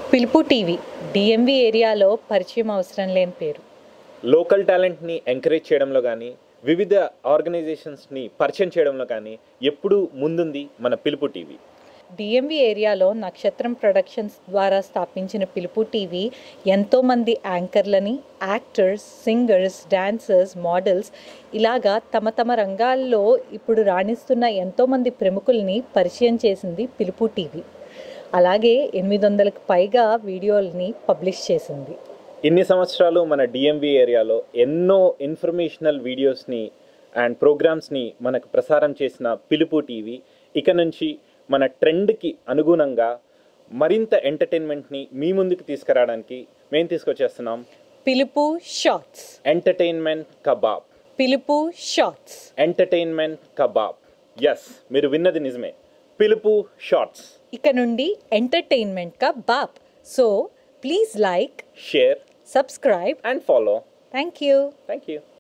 పిలుపు TV DMV ఏరియాలో పరిచయం అవసరం లేని పేరు లోకల్ టాలెంట్ని ఎంకరేజ్ చేయడంలో కానీ వివిధ ఆర్గనైజేషన్స్ని పరిచయం చేయడంలో కానీ ఎప్పుడూ ముందుంది మన పిలుపు టీవీ డిఎంవి ఏరియాలో నక్షత్రం ప్రొడక్షన్స్ ద్వారా స్థాపించిన పిలుపు టీవీ ఎంతోమంది యాంకర్లని యాక్టర్స్ సింగర్స్ డాన్సర్స్ మోడల్స్ ఇలాగా తమ తమ రంగాల్లో ఇప్పుడు రాణిస్తున్న ఎంతోమంది ప్రముఖుల్ని పరిచయం చేసింది పిలుపు టీవీ అలాగే ఎనిమిది వందలకు పైగా వీడియోల్ని పబ్లిష్ చేసింది ఇన్ని సంవత్సరాలు మన డిఎంవి ఏరియాలో ఎన్నో ఇన్ఫర్మేషనల్ వీడియోస్ని అండ్ ప్రోగ్రామ్స్ని మనకు ప్రసారం చేసిన పిలుపు టీవీ ఇక నుంచి మన ట్రెండ్కి అనుగుణంగా మరింత ఎంటర్టైన్మెంట్ని మీ ముందుకు తీసుకురావడానికి మేము తీసుకొచ్చేస్తున్నాం పిలుపు షార్ట్స్ ఎంటర్టైన్మెంట్ కబాబ్ పిలుపు షార్ట్స్ ఎంటర్టైన్మెంట్ కబాబ్ ఎస్ మీరు విన్నది నిజమే పిలుపు షార్ట్స్ ఇక నుండి ఎంటర్టైన్మెంట్గా బాప్ so please like share subscribe and follow thank you thank you